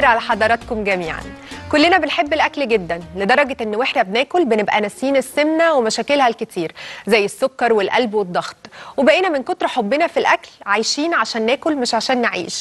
على حضراتكم جميعا كلنا بنحب الاكل جدا لدرجه ان واحنا بناكل بنبقى ناسيين السمنه ومشاكلها الكتير زي السكر والقلب والضغط وبقينا من كتر حبنا في الاكل عايشين عشان ناكل مش عشان نعيش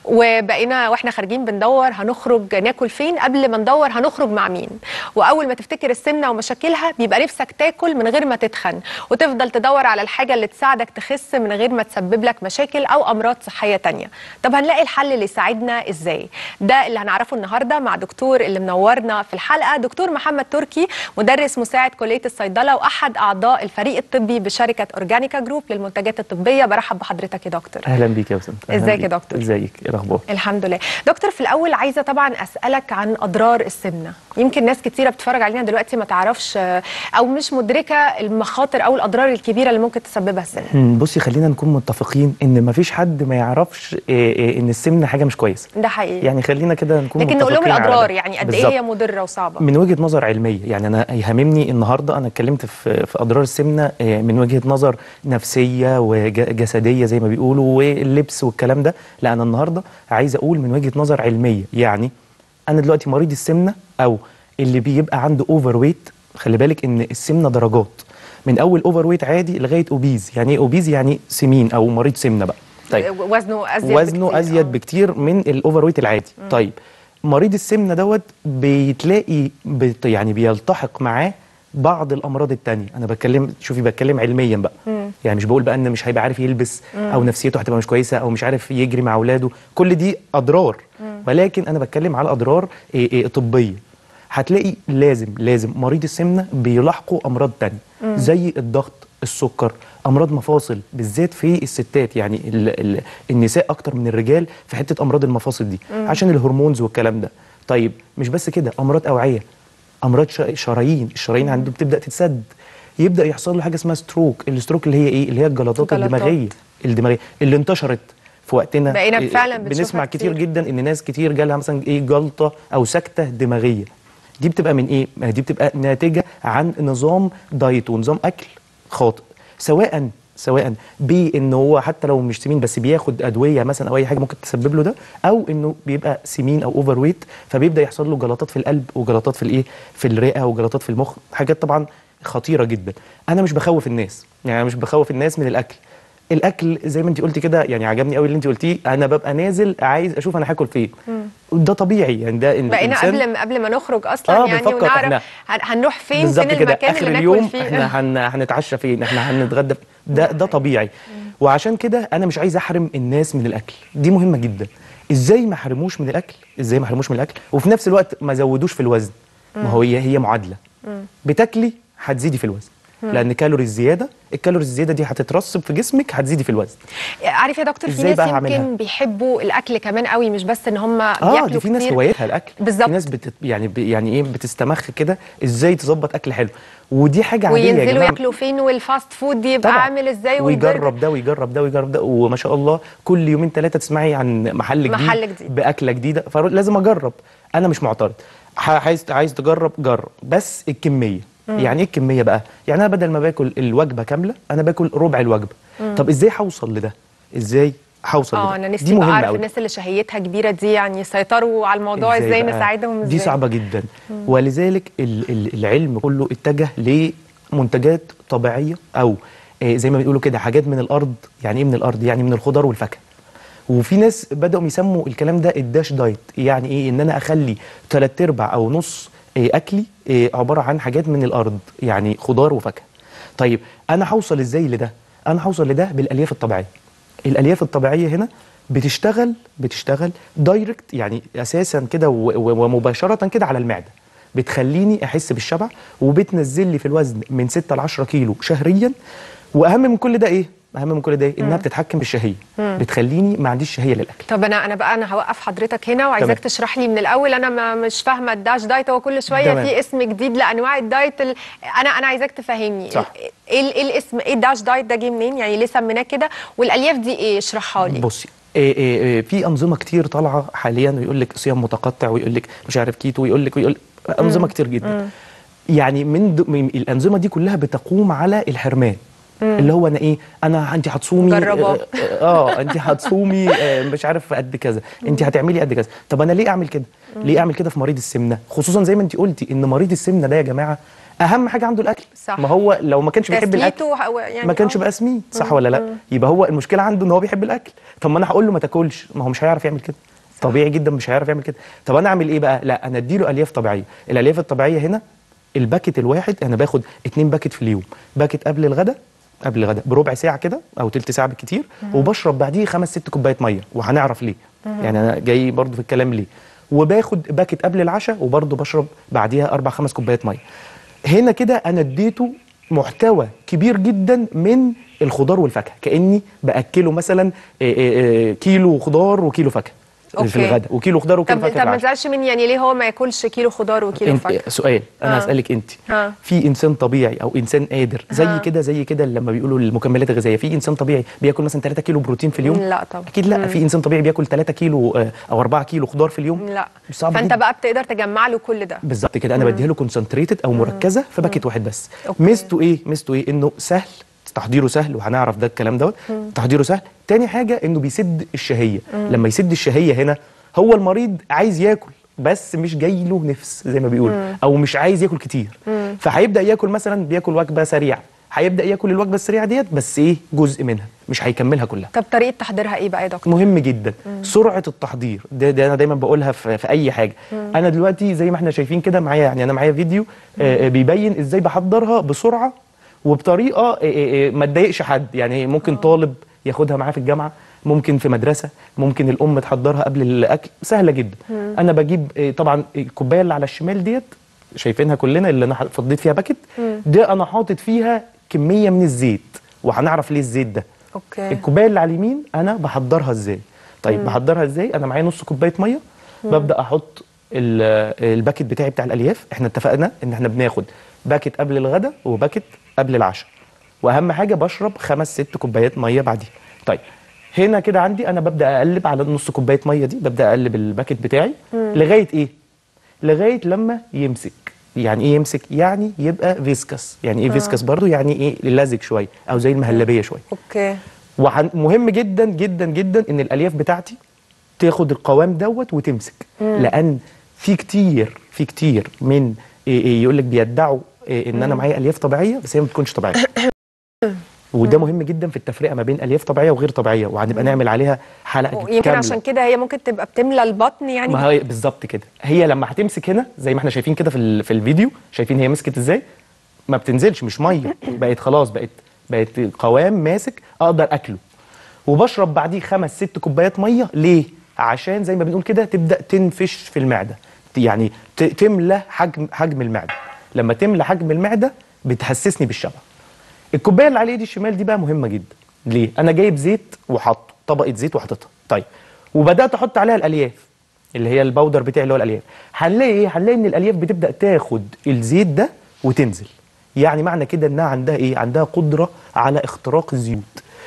وبقينا واحنا خارجين بندور هنخرج ناكل فين قبل ما ندور هنخرج مع مين واول ما تفتكر السمنه ومشاكلها بيبقى نفسك تاكل من غير ما تتخن وتفضل تدور على الحاجه اللي تساعدك تخس من غير ما تسبب لك مشاكل او امراض صحيه تانية طب هنلاقي الحل اللي يساعدنا ازاي ده اللي هنعرفه النهارده مع دكتور اللي منورنا في الحلقه دكتور محمد تركي مدرس مساعد كليه الصيدله واحد اعضاء الفريق الطبي بشركه اورجانيكا جروب للمنتجات الطبيه برحب بحضرتك يا دكتور اهلا بيك يا وسام أهلاً ازيك يا بيك. دكتور؟ ازيك ايه الاخبار الحمد لله دكتور في الاول عايزه طبعا اسالك عن اضرار السمنه يمكن ناس كتيره بتتفرج علينا دلوقتي ما تعرفش آه، او مش مدركه المخاطر او الاضرار الكبيره اللي ممكن تسببها السمنه مم، بصي خلينا نكون متفقين ان مفيش حد ما يعرفش إيه إيه ان السمنه حاجه مش كويسه ده حقيقي يعني خلينا كده نكون لكن نقول لهم متفقين على الاضرار ده. يعني قد ايه بالظبط. هي مضره وصعبه من وجهه نظر علميه يعني انا يهمني النهارده انا اتكلمت في في اضرار السمنه إيه، من وجهه نظر نفسيه وجسديه زي ما بيقولوا واللبس والكلام ده لا انا النهارده عايز اقول من وجهه نظر علميه يعني انا دلوقتي مريض السمنه او اللي بيبقى عنده اوفر ويت خلي بالك ان السمنه درجات من اول اوفر ويت عادي لغايه اوبيز يعني ايه اوبيز يعني سمين او مريض سمنه بقى طيب وزنه ازيد وزنه بكتير. ازيد آه. بكتير من الاوفر ويت العادي طيب مريض السمنه دوت بيتلاقي بت يعني بيلتحق معاه بعض الامراض التانية انا بتكلم شوفي بتكلم علميا بقى يعني مش بقول بقى ان مش هيبقى عارف يلبس او نفسيته هتبقى مش كويسه او مش عارف يجري مع اولاده كل دي اضرار ولكن انا بتكلم على اضرار إيه إيه طبيه هتلاقي لازم لازم مريض السمنه بيلاحقوا امراض تانية زي الضغط السكر امراض مفاصل بالذات في الستات يعني ال ال النساء اكتر من الرجال في حته امراض المفاصل دي عشان الهرمونز والكلام ده طيب مش بس كده امراض اوعيه امراض ش- شرايين الشرايين عنده بتبدا تتسد يبدا يحصل له حاجه اسمها ستروك الستروك اللي هي ايه اللي هي الجلطات جلطات. الدماغيه الدماغيه اللي انتشرت في وقتنا بقينا إيه، فعلاً بنشوفها بنسمع كتير. كتير جدا ان ناس كتير جالها مثلا ايه جلطه او سكته دماغيه دي بتبقى من ايه ما دي بتبقى ناتجه عن نظام دايت ونظام اكل خاطئ سواء سواء بان هو حتى لو مش سمين بس بياخد ادويه مثلا او اي حاجه ممكن تسبب له ده او انه بيبقى سمين او اوفر ويت فبيبدا يحصل له جلطات في القلب وجلطات في الايه في الرئه وجلطات في المخ حاجات طبعا خطيره جدا انا مش بخوف الناس يعني أنا مش بخوف الناس من الاكل الاكل زي ما انت قلتي كده يعني عجبني قوي اللي انت قلتيه انا ببقى نازل عايز اشوف انا هاكل فين ده طبيعي يعني ده إن بقينا الإنسان- قبل ما قبل ما نخرج اصلا آه، يعني بنفكر ونعرف إحنا هن- هنروح فين بالظبط فين كده المكان اخر اللي اليوم ناكل فيه احنا هن... هنتعشى فين احنا هنتغدى فين؟ ده ده طبيعي وعشان كده انا مش عايز احرم الناس من الاكل دي مهمه جدا ازاي ما حرموش من الاكل ازاي ما حرموش من الاكل وفي نفس الوقت ما زودوش في الوزن ما هو هي هي معادله بتاكلي هتزيدي في الوزن لان كالوري الزياده الكالوري الزياده دي هتترسب في جسمك هتزيدي في الوزن عارف يا دكتور في إزاي ناس بقى يمكن هعملها؟ بيحبوا الاكل كمان قوي مش بس ان هم اه بياكلوا دي في ناس كتير. هوايتها الاكل بالظبط. في ناس بتت يعني ب... يعني ايه بتستمخ كده ازاي تظبط اكل حلو ودي حاجه عاديه يا وينزلوا جماعه ياكلوا فين والفاست فود دي يبقى طبعاً. عامل ازاي والبرجر. ويجرب ده ويجرب ده ويجرب ده وما شاء الله كل يومين ثلاثه تسمعي عن محل جديد محل جديد. باكله جديده فلازم اجرب انا مش معترض ح- عايز عايز تجرب جرب بس الكميه يعني ايه الكميه بقى يعني انا بدل ما باكل الوجبه كامله انا باكل ربع الوجبه طب ازاي هوصل لده ازاي هوصل اه لده انا دي نفسي بقى مهمه اعرف قوي الناس اللي شهيتها كبيره دي يعني يسيطروا على الموضوع ازاي, بقى؟ نساعدهم ازاي دي صعبه جدا ولذلك ال- ال- العلم كله اتجه لمنتجات طبيعيه او آه، زي ما بيقولوا كده حاجات من الارض يعني ايه من الارض يعني من الخضار والفاكهه وفي ناس بداوا يسموا الكلام ده الداش دايت يعني ايه ان انا اخلي ثلاث ارباع او نص آه، اكلي آه، عباره عن حاجات من الارض يعني خضار وفاكهه طيب انا هوصل ازاي لده انا هوصل لده بالالياف الطبيعيه الالياف الطبيعيه هنا بتشتغل بتشتغل دايركت يعني اساسا كده و- و- ومباشره كده على المعده بتخليني احس بالشبع وبتنزل لي في الوزن من 6 ل 10 كيلو شهريا واهم من كل ده ايه اهم من كل ده إيه؟ انها بتتحكم بالشهيه بتخليني ما عنديش شهيه للاكل طب انا انا بقى انا هوقف حضرتك هنا وعايزاك تمام. تشرح لي من الاول انا ما مش فاهمه الداش دايت هو كل شويه تمام. في اسم جديد لانواع الدايت ال... انا انا عايزاك تفهمني صح. ايه ال- ايه الاسم ايه الداش دايت ده جه منين يعني ليه سميناه كده والالياف دي ايه اشرحها لي بصي إيه إيه إيه في انظمه كتير طالعه حاليا ويقول لك صيام متقطع ويقول لك مش عارف كيتو ويقول لك ويقول انظمه كتير جدا يعني من, د... من الانظمه دي كلها بتقوم على الحرمان اللي هو انا ايه انا انت هتصومي جرباه. اه آه، انت هتصومي آه، مش عارف قد كذا انت هتعملي قد كذا طب انا ليه اعمل كده ليه اعمل كده في مريض السمنه خصوصا زي ما انت قلتي ان مريض السمنه ده يا جماعه اهم حاجه عنده الاكل صح. ما هو لو ما كانش بيحب الاكل تسليته و- يعني ما كانش آه. بقى سمين صح ولا لا يبقى هو المشكله عنده ان هو بيحب الاكل طب ما انا هقول له ما تاكلش ما هو مش هيعرف يعمل كده طبيعي جدا مش هيعرف يعمل كده طب انا اعمل ايه بقى لا انا اديله الياف طبيعيه الالياف الطبيعيه هنا الباكت الواحد انا باخد اتنين باكت في اليوم باكت قبل الغداء قبل الغداء بربع ساعه كده او تلت ساعه بالكتير وبشرب بعديه خمس ست كوبايات ميه وهنعرف ليه يعني انا جاي برضو في الكلام ليه وباخد باكت قبل العشاء وبرضو بشرب بعديها اربع خمس كوبايات ميه هنا كده انا اديته محتوى كبير جدا من الخضار والفاكهه كاني باكله مثلا إيه إيه إيه كيلو خضار وكيلو فاكهه أوكي. في الغداء وكيلو خضار وكيلو طب فاكهه طب ما في العشاء. تزعلش مني يعني ليه هو ما ياكلش كيلو خضار وكيلو انت فاكهه سؤال انا آه. هسالك انت آه. في انسان طبيعي او انسان قادر زي آه. كده زي كده لما بيقولوا المكملات الغذائيه في انسان طبيعي بياكل مثلا 3 كيلو بروتين في اليوم لا طبعا. اكيد لا في انسان طبيعي بياكل 3 كيلو آه، او 4 كيلو خضار في اليوم لا صعب فانت جدا. بقى بتقدر تجمع له كل ده بالظبط كده انا بديها له كونسنتريتد او مركزه في باكيت واحد بس أوكي. ميزته ايه ميزته ايه انه سهل تحضيره سهل وهنعرف ده الكلام دوت تحضيره سهل تاني حاجه انه بيسد الشهيه لما يسد الشهيه هنا هو المريض عايز ياكل بس مش جاي له نفس زي ما بيقولوا او مش عايز ياكل كتير فهيبدا ياكل مثلا بياكل وجبه سريعه هيبدا ياكل الوجبه السريعه ديت بس ايه جزء منها مش هيكملها كلها طب طريقه تحضيرها ايه بقى يا دكتور مهم جدا سرعه التحضير ده, ده انا دايما بقولها في, في اي حاجه انا دلوقتي زي ما احنا شايفين كده معايا يعني انا معايا فيديو آه، آه، بيبين ازاي بحضرها بسرعه وبطريقه آه، آه، آه، ما تضايقش حد يعني ممكن طالب ياخدها معاه في الجامعه ممكن في مدرسه ممكن الام تحضرها قبل الاكل سهله جدا انا بجيب آه، طبعا الكوبايه اللي على الشمال ديت شايفينها كلنا اللي انا فضيت فيها باكت ده انا حاطط فيها كميه من الزيت وهنعرف ليه الزيت ده اوكي الكوبايه اللي على اليمين انا بحضرها ازاي طيب بحضرها ازاي انا معايا نص كوبايه ميه ببدا احط ال- الباكت بتاعي بتاع الالياف احنا اتفقنا ان احنا بناخد باكت قبل الغداء وباكت قبل العشاء واهم حاجه بشرب خمس ست كوبايات ميه بعديها طيب هنا كده عندي انا ببدا اقلب على نص كوبايه ميه دي ببدا اقلب الباكت بتاعي لغايه ايه لغايه لما يمسك يعني ايه يمسك يعني يبقى فيسكس يعني ايه فيسكس برضو يعني ايه لزج شويه او زي المهلبيه شويه اوكي ومهم جدا جدا جدا ان الالياف بتاعتي تاخد القوام دوت وتمسك لان في كتير في كتير من إيه إيه يقول لك بيدعوا إيه ان انا معايا الياف طبيعيه بس هي ما بتكونش طبيعيه وده مهم جدا في التفرقه ما بين الياف طبيعيه وغير طبيعيه وهنبقى نعمل عليها حلقه يمكن كاملة. عشان كده هي ممكن تبقى بتملى البطن يعني ما هي بالظبط كده هي لما هتمسك هنا زي ما احنا شايفين كده في ال- في الفيديو شايفين هي مسكت ازاي ما بتنزلش مش ميه بقت خلاص بقت بقت قوام ماسك اقدر اكله وبشرب بعديه خمس ست كوبايات ميه ليه عشان زي ما بنقول كده تبدا تنفش في المعده يعني ت- تملى حجم حجم المعده لما تملى حجم المعده بتحسسني بالشبع الكوبايه اللي على ايدي الشمال دي بقى مهمه جدا ليه انا جايب زيت وحاطه طبقه زيت وحاططها طيب وبدات احط عليها الالياف اللي هي البودر بتاعي اللي هو الالياف هنلاقي ايه هنلاقي ان الالياف بتبدا تاخد الزيت ده وتنزل يعني معنى كده انها عندها ايه عندها قدره على اختراق الزيوت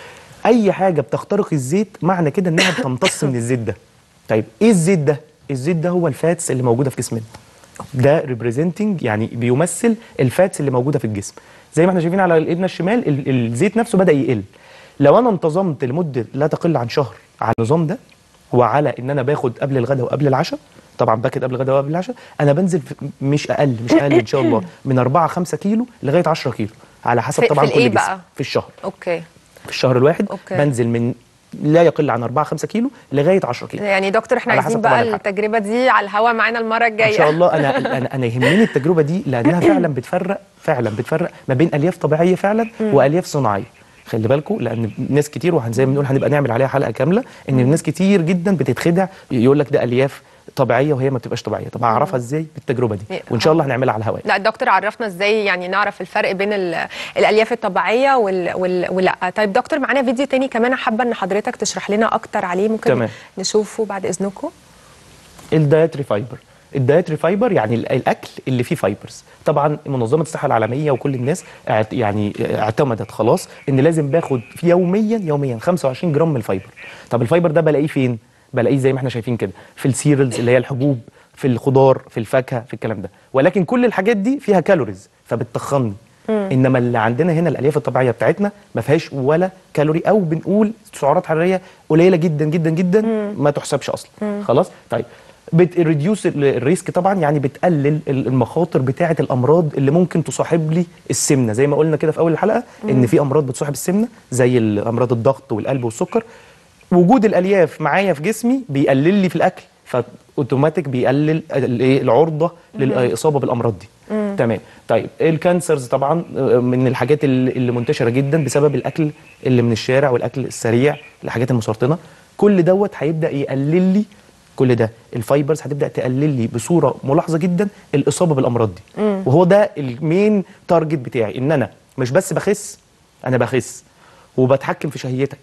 اي حاجه بتخترق الزيت معنى كده انها بتمتص من الزيت ده طيب ايه الزيت ده الزيت ده هو الفاتس اللي موجوده في جسمنا ده ريبريزنتنج يعني بيمثل الفاتس اللي موجوده في الجسم زي ما احنا شايفين على ايدنا الشمال ال- الزيت نفسه بدا يقل لو انا انتظمت لمده لا تقل عن شهر على النظام ده وعلى ان انا باخد قبل الغداء وقبل العشاء طبعا باكد قبل الغداء وقبل العشاء انا بنزل في مش اقل مش اقل ان شاء الله من 4 5 كيلو لغايه 10 كيلو على حسب في- طبعا في كل الإيه جسم بقى؟ في الشهر اوكي في الشهر الواحد أوكي. بنزل من لا يقل عن 4 5 كيلو لغايه 10 كيلو يعني دكتور احنا على عايزين حسب طبعاً بقى الحالة. التجربه دي على الهوا معانا المره الجايه ان شاء الله انا انا انا يهمني التجربه دي لانها فعلا بتفرق فعلا بتفرق ما بين الياف طبيعيه فعلا والياف صناعيه خلي بالكم لان ناس كتير وزي ما بنقول هنبقى نعمل عليها حلقه كامله ان الناس كتير جدا بتتخدع يقول لك ده الياف طبيعيه وهي ما بتبقاش طبيعيه طب اعرفها ازاي بالتجربه دي وان شاء الله هنعملها على الهواء لا الدكتور عرفنا ازاي يعني نعرف الفرق بين ال- الالياف الطبيعيه وال... وال... ولا طيب دكتور معانا فيديو تاني كمان حابه ان حضرتك تشرح لنا اكتر عليه ممكن تمام. نشوفه بعد اذنكم الدايتري فايبر الدايتري فايبر يعني ال- الاكل اللي فيه فايبرز طبعا منظمه الصحه العالميه وكل الناس اعت- يعني اعتمدت خلاص ان لازم باخد في يوميا يوميا 25 جرام من الفايبر طب الفايبر ده بلاقيه فين بلاقيه زي ما احنا شايفين كده في السيرلز اللي هي الحبوب في الخضار في الفاكهه في الكلام ده ولكن كل الحاجات دي فيها كالوريز فبتخني انما اللي عندنا هنا الالياف الطبيعيه بتاعتنا ما فيهاش ولا كالوري او بنقول سعرات حراريه قليله جدا جدا جدا ما تحسبش اصلا خلاص طيب بتريديوس الريسك طبعا يعني بتقلل المخاطر بتاعه الامراض اللي ممكن تصاحب لي السمنه زي ما قلنا كده في اول الحلقه ان في امراض بتصاحب السمنه زي امراض الضغط والقلب والسكر وجود الالياف معايا في جسمي بيقلل لي في الاكل فاوتوماتيك بيقلل الايه العرضه للاصابه بالامراض دي تمام طيب الكانسرز طبعا آه، من الحاجات اللي اللي منتشره جدا بسبب الاكل اللي من الشارع والاكل السريع الحاجات المسرطنه كل دوت هيبدا يقلل لي كل ده الفايبرز هتبدا تقلل لي بصوره ملاحظه جدا الاصابه بالامراض دي وهو ده المين تارجت بتاعي ان انا مش بس بخس انا بخس وبتحكم في شهيتك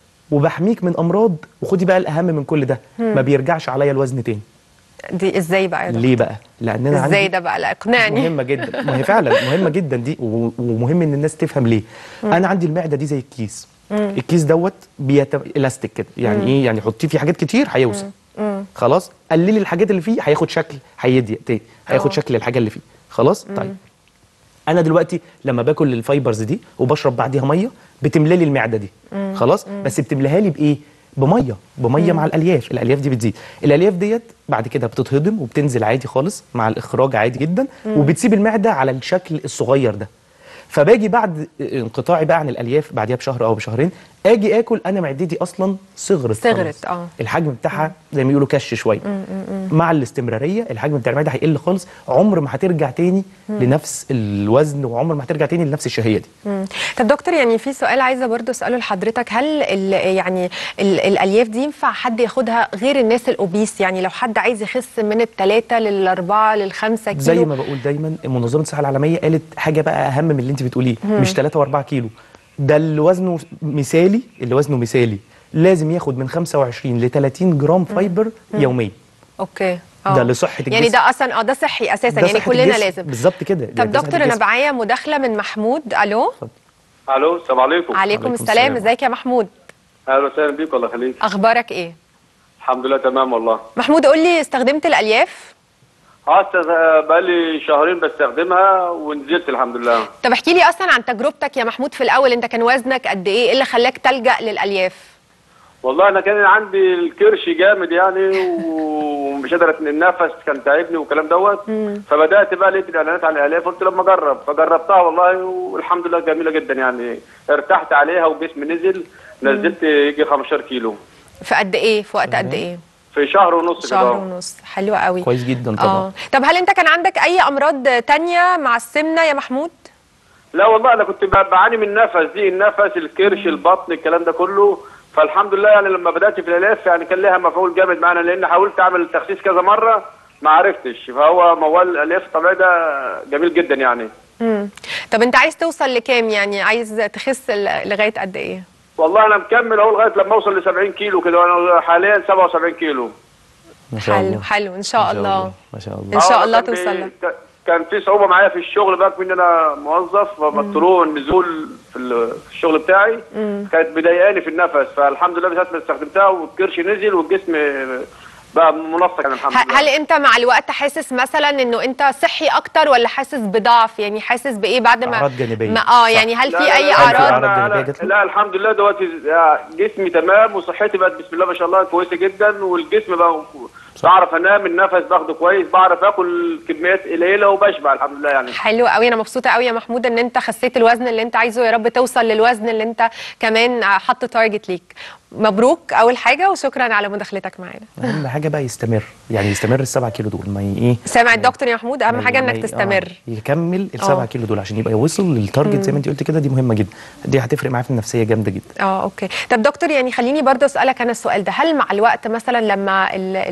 وبحميك من امراض وخدي بقى الاهم من كل ده ما بيرجعش عليا الوزن تاني دي ازاي بقى يا دكتور؟ ليه بقى لان انا ازاي عندي ده بقى لا اقنعني مهمه جدا ما هي فعلا مهمه جدا دي و- ومهم ان الناس تفهم ليه انا عندي المعده دي زي الكيس الكيس دوت بيت... الاستيك كده يعني ايه يعني حطيه فيه حاجات كتير هيوسع خلاص قللي الحاجات اللي فيه هياخد شكل هيضيق تاني هياخد آه. شكل الحاجه اللي فيه خلاص طيب انا دلوقتي لما باكل الفايبرز دي وبشرب بعديها ميه بتملى لي المعده دي خلاص بس بتملاها لي بايه بميه بميه مع الالياف الالياف دي بتزيد الالياف ديت بعد كده بتتهضم وبتنزل عادي خالص مع الاخراج عادي جدا وبتسيب المعده على الشكل الصغير ده فباجي بعد انقطاعي بقى عن الالياف بعديها بشهر او بشهرين اجي اكل انا معدتي اصلا صغرت صغرت، خالص. آه. الحجم بتاعها زي ما يقولوا كش شويه مع الاستمراريه الحجم بتاع المعده هيقل خالص عمر ما هترجع تاني لنفس الوزن وعمر ما هترجع تاني لنفس الشهيه دي مم. طب دكتور يعني في سؤال عايزه برضو اساله لحضرتك هل ال يعني ال الالياف دي ينفع حد ياخدها غير الناس الاوبيس يعني لو حد عايز يخس من الثلاثه للاربعه للخمسه كيلو زي ما بقول دايما منظمه الصحه العالميه قالت حاجه بقى اهم من اللي انت بتقوليه مش 3 و4 كيلو ده اللي وزنه مثالي اللي وزنه مثالي لازم ياخد من 25 ل 30 جرام فايبر يوميا اوكي ده لصحة يعني الجسم. ده اصلا اه ده صحي اساسا ده يعني صحة كلنا الجسم. لازم بالظبط كده طب ده صحة دكتور انا الجسم. معايا مداخله من محمود الو الو السلام عليكم عليكم عليكم السلام السلام. ازيك يا محمود اهلا وسهلا بيك الله يخليك اخبارك ايه الحمد لله تمام والله محمود قول لي استخدمت الالياف اه است- بقالي شهرين بستخدمها ونزلت الحمد لله طب احكي لي اصلا عن تجربتك يا محمود في الاول انت كان وزنك قد ايه ايه اللي خلاك تلجا للالياف والله انا كان عندي الكرش جامد يعني ومش قادر أتن- النفس كان تعبني والكلام دوت فبدات بقى لقيت الاعلانات عن الالياف قلت لما اجرب فجربتها والله والحمد لله جميله جدا يعني ارتحت عليها وجسمي نزل نزلت يجي 15 كيلو في قد ايه في وقت قد ايه في شهر ونص كده شهر أهو. ونص حلو قوي كويس جدا طبعا اه طب هل انت كان عندك اي امراض تانية مع السمنه يا محمود لا والله انا كنت ب- بعاني من النفس دي النفس الكرش البطن الكلام ده كله فالحمد لله يعني لما بدات في الالياف يعني كان لها مفعول جامد معانا لان حاولت اعمل تخسيس كذا مره ما عرفتش فهو موال الالياف الطبيعي ده جميل جدا يعني مم. طب انت عايز توصل لكام يعني عايز تخس ل- لغايه قد ايه والله انا مكمل اهو لغايه لما اوصل ل 70 كيلو كده وانا حاليا 77 كيلو ما شاء حلو الله حلو ان شاء الله ما شاء الله إن شاء آه، الله كان توصل بي- لك. ك- كان في صعوبه معايا في الشغل بقى ان انا موظف فمطلوع النزول في ال- في الشغل بتاعي كانت مضايقاني في النفس فالحمد لله بساعه ما استخدمتها والكرش نزل والجسم بقى منسق يعني الحمد ه- لله هل انت مع الوقت حاسس مثلا انه انت صحي اكتر ولا حاسس بضعف يعني حاسس بايه بعد ما أعراض جانبية. ما اه صح. يعني هل لا في لا اي لا، هل في اعراض أعراض لا, جانبية لا, جات له؟ لا الحمد لله دلوقتي جسمي تمام وصحتي بقت بسم الله ما شاء الله كويسه جدا والجسم بقى بعرف انام النفس باخده كويس بعرف اكل كميات قليله وبشبع الحمد لله يعني حلو قوي انا مبسوطه قوي يا محمود ان انت خسيت الوزن اللي انت عايزه يا رب توصل للوزن اللي انت كمان حاطه تارجت ليك مبروك اول حاجه وشكرا على مداخلتك معانا اهم حاجه بقى يستمر يعني يستمر السبعة كيلو دول ما ي- ايه سامع الدكتور يا محمود اهم ما ي- حاجه ما انك ي- تستمر آه يكمل السبعة آه. كيلو دول عشان يبقى يوصل للتارجت زي ما انت قلت كده دي مهمه جدا دي هتفرق معاه في النفسيه جامده جدا اه اوكي طب دكتور يعني خليني برضه اسالك انا السؤال ده هل مع الوقت مثلا لما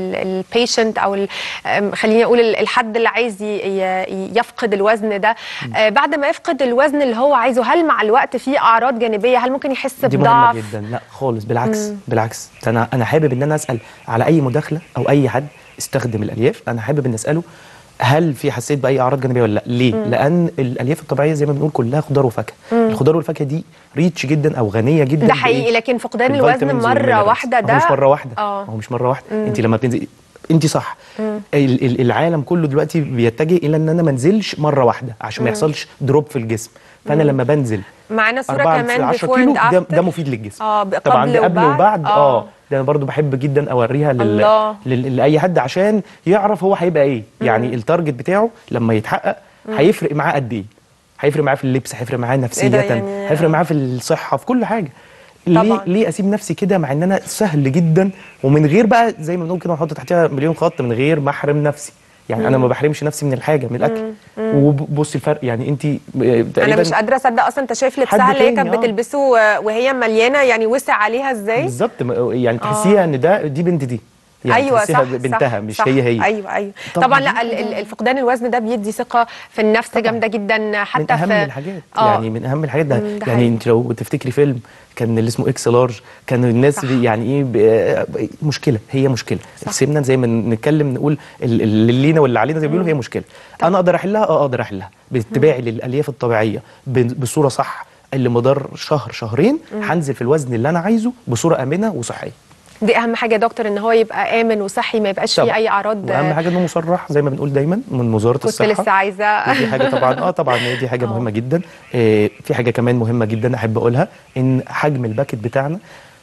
البيشنت او ال- أم، خليني اقول ال- الحد اللي عايز ي- ي- يفقد الوزن ده آه، بعد ما يفقد الوزن اللي هو عايزه هل مع الوقت في اعراض جانبيه هل ممكن يحس دي مهمه بضعف جدا لا خالص بالعكس بالعكس ده انا انا حابب ان انا اسال على اي مداخله او اي حد استخدم الالياف انا حابب ان اساله هل في حسيت باي اعراض جانبيه ولا لا ليه لان الالياف الطبيعيه زي ما بنقول كلها خضار وفاكهه الخضار والفاكهه دي ريتش جدا او غنيه جدا ده حقيقي بإيه؟ لكن فقدان الوزن بالفيتامينز مره والمينرالز. واحده هو ده مش مره واحده اه هو مش مره واحده انت لما بتنزلي انت صح ال- ال- العالم كله دلوقتي بيتجه الى ان انا ما انزلش مره واحده عشان ما يحصلش دروب في الجسم فانا لما بنزل معانا صوره أربعة كمان 10 بيفور كيلو اند ده, افتر ده مفيد للجسم اه ب- طبعا قبل ده قبل وبعد؟ وبعد آه. اه ده انا برضو بحب جدا اوريها لل... الله. لل... لاي حد عشان يعرف هو هيبقى ايه يعني التارجت بتاعه لما يتحقق هيفرق معاه قد ايه هيفرق معاه في اللبس هيفرق معاه نفسيا يعني- هيفرق معاه في الصحه في كل حاجه ليه طبعاً. ليه اسيب نفسي كده مع ان انا سهل جدا ومن غير بقى زي ما بنقول كده ونحط تحتها مليون خط من غير ما احرم نفسي يعني انا ما بحرمش نفسي من الحاجه من الاكل وبصي الفرق يعني انت انا مش قادره اصدق اصلا انت شايف لبسها حد اللي هي تاني، كانت آه. بتلبسه وهي مليانه يعني وسع عليها ازاي بالظبط م- يعني تحسيها ان ده دي بنت دي يعني ايوه تحسيها صح بنتها صح مش صح هي هي ايوه ايوه طبعاً طبعا دي لا ال- ال- الفقدان الوزن ده بيدي ثقه في النفس طبعاً. جامده جدا حتى من اهم في الحاجات آه. يعني من اهم الحاجات ده مم، ده يعني حقيقي. انت لو تفتكري فيلم كان اللي اسمه اكس لارج كان الناس صح. بي يعني ايه ب- مشكله هي مشكله السمنه زي ما نتكلم نقول ال- اللي لينا واللي علينا زي ما بيقولوا هي مشكله انا اقدر احلها اه اقدر احلها باتباعي للالياف الطبيعيه ب- بصوره صح اللي مدار شهر شهرين هنزل في الوزن اللي انا عايزه بصوره امنه وصحيه دي اهم حاجه يا دكتور ان هو يبقى امن وصحي ما يبقاش فيه طبعاً. اي اعراض واهم حاجه انه مصرح زي ما بنقول دايما من وزاره كنت الصحه لسه عايزه دي حاجه طبعا اه طبعا هي دي حاجه آه. مهمه جدا آه في حاجه كمان مهمه جدا احب اقولها ان حجم الباكت بتاعنا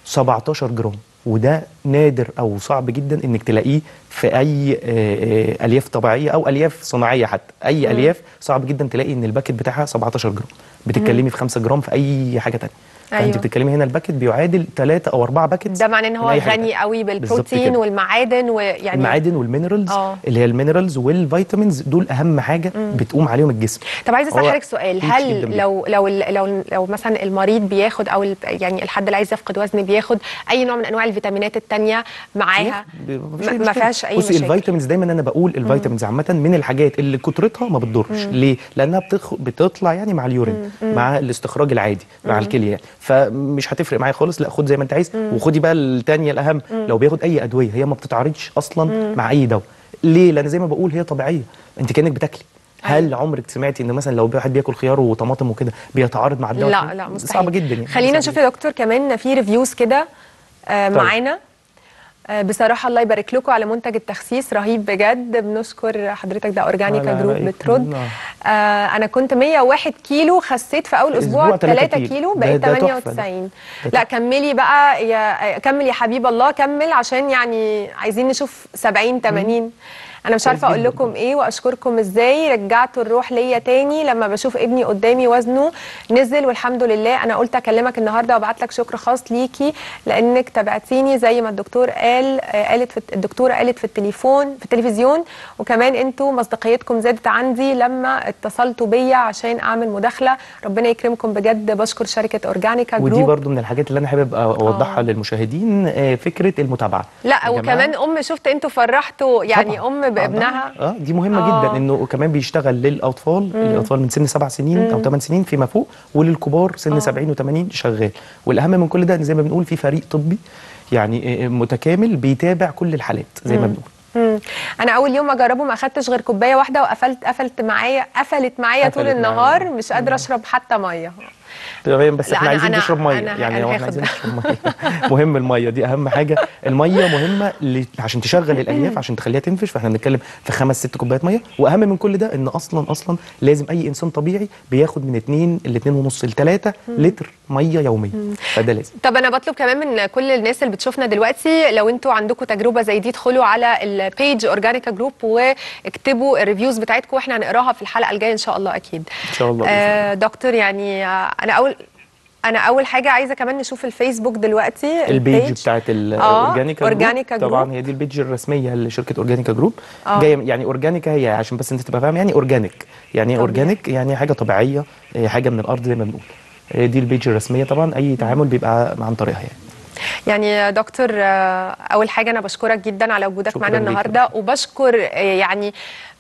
17 جرام وده نادر او صعب جدا انك تلاقيه في اي آه، آه، الياف طبيعيه او الياف صناعيه حتى اي الياف صعب جدا تلاقي ان الباكت بتاعها 17 جرام بتتكلمي في 5 جرام في اي حاجه تانية فانت أيوة. بتتكلمي هنا الباكت بيعادل 3 او 4 باكت ده معناه ان هو غني قوي بالبروتين والمعادن ويعني المعادن والمينرالز آه. اللي هي المينرالز والفيتامينز دول اهم حاجه بتقوم عليهم الجسم طب عايزه اسال هو حضرتك سؤال rich جداً هل بيه. لو لو لو لو مثلا المريض بياخد او ال- يعني الحد اللي عايز يفقد وزن بياخد اي نوع من انواع الفيتامينات التانية معاها ب- مفيش ما- أي ما مشكلة. فيهاش اي بصي مشاكل الفيتامينز دايما انا بقول الفيتامينز عامه من الحاجات اللي كترتها ما بتضرش ليه لانها بتخ... بتطلع يعني مع اليورين مع الاستخراج العادي مع الكليه يعني. فمش هتفرق معايا خالص لا خد زي ما انت عايز وخدي بقى الثانيه الاهم لو بياخد اي ادويه هي ما بتتعارضش اصلا مع اي دواء ليه لان زي ما بقول هي طبيعيه انت كانك بتاكلي هل عمرك سمعتي ان مثلا لو واحد بياكل خيار وطماطم وكده بيتعارض مع الدواء لا لا مستحيل صعب جدا يعني خلينا صعب نشوف جداً. يا دكتور كمان في ريفيوز كده آه، طيب. معانا آه، بصراحة الله يبارك لكم على منتج التخسيس رهيب بجد بنشكر حضرتك ده اورجانيكا لا، لا، جروب لا، بترد آه. آه انا كنت 101 كيلو خسيت في اول اسبوع أسبوع تلاتة 3 كيلو. كيلو ده- بقيت ده تحفة ده. 98 ده لا تحفة. كملي بقى يا كمل يا حبيب الله كمل عشان يعني عايزين نشوف 70 80 انا مش عارفه اقول جداً. لكم ايه واشكركم ازاي رجعتوا الروح ليا تاني لما بشوف ابني قدامي وزنه نزل والحمد لله انا قلت اكلمك النهارده وابعت لك شكر خاص ليكي لانك تابعتيني زي ما الدكتور قال آه، قالت في الدكتوره قالت في التليفون في التلفزيون وكمان انتوا مصداقيتكم زادت عندي لما اتصلتوا بيا عشان اعمل مداخله ربنا يكرمكم بجد بشكر شركه اورجانيكا ودي جروب برضو من الحاجات اللي انا حابب اوضحها آه. للمشاهدين آه، فكره المتابعه لا يا جماعة، وكمان ام شفت انتوا فرحتوا يعني طبعاً. ام بابنها اه دي مهمه آه. جدا انه كمان بيشتغل للاطفال الاطفال من سن سبع سنين او ثمان سنين فيما فوق وللكبار سن آه. 70 و80 شغال والاهم من كل ده ان زي ما بنقول في فريق طبي يعني آه، متكامل بيتابع كل الحالات زي ما بنقول مم. انا اول يوم اجربه ما اخدتش غير كوبايه واحده وقفلت قفلت معايا قفلت معايا طول قفلت النهار معايا. مش قادره اشرب حتى ميه تمام بس لا، احنا أنا- عايزين أنا- نشرب ميه أنا ه- يعني أنا هو هاخد احنا عايزين ده. نشرب ميه مهم الميه دي اهم حاجه الميه مهمه ل... عشان تشغل الالياف عشان تخليها تنفش فاحنا بنتكلم في خمس ست كوبايات ميه واهم من كل ده ان اصلا اصلا لازم اي انسان طبيعي بياخد من 2 ل 2 ونص ل 3 لتر ميه يوميا فده لازم طب انا بطلب كمان من كل الناس اللي بتشوفنا دلوقتي لو انتوا عندكم تجربه زي دي ادخلوا على البيج اورجانيكا جروب واكتبوا الريفيوز بتاعتكم واحنا هنقراها في الحلقه الجايه ان شاء الله اكيد ان شاء الله بإذن آه دكتور يعني آه انا اول انا اول حاجه عايزه كمان نشوف الفيسبوك دلوقتي البيج بتاعت الاورجانيكا آه، أورجانيكا جروب. طبعا هي دي البيج الرسميه لشركه اورجانيكا جروب آه. جايه يعني اورجانيكا هي عشان بس انت تبقى فاهم يعني اورجانيك يعني ايه طبيعي. اورجانيك يعني حاجه طبيعيه هي حاجه من الارض زي ما بنقول هي دي البيج الرسميه طبعا اي تعامل بيبقى عن طريقها يعني يعني يا دكتور آه، اول حاجه انا بشكرك جدا على وجودك شكراً معانا ليك. النهارده وبشكر آه، يعني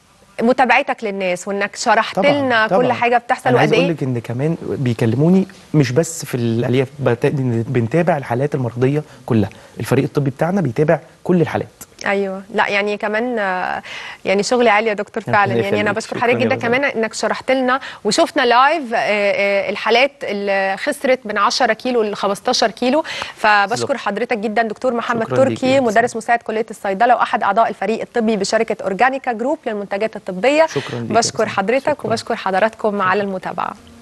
متابعتك للناس وانك شرحت طبعاً، لنا كل طبعاً. حاجه بتحصل انا عايز وقد اقول ايه لك ان كمان بيكلموني مش بس في الالياف بت- بنتابع الحالات المرضيه كلها الفريق الطبي بتاعنا بيتابع كل الحالات ايوه لا يعني كمان آه، يعني شغل عالي يا دكتور ربنا فعلا يعني انا يخليك. بشكر شكراً حضرتك يا جدا غزالة. كمان انك شرحت لنا وشفنا لايف آه، آه، الحالات اللي خسرت من 10 كيلو ل 15 كيلو فبشكر بالظبط. حضرتك جدا دكتور محمد شكراً ليك تركي يا مدرس مساعد كليه الصيدله واحد اعضاء الفريق الطبي بشركه اورجانيكا جروب للمنتجات الطبيه شكراً ليك يا بشكر غزالة. حضرتك شكراً. وبشكر حضراتكم على المتابعه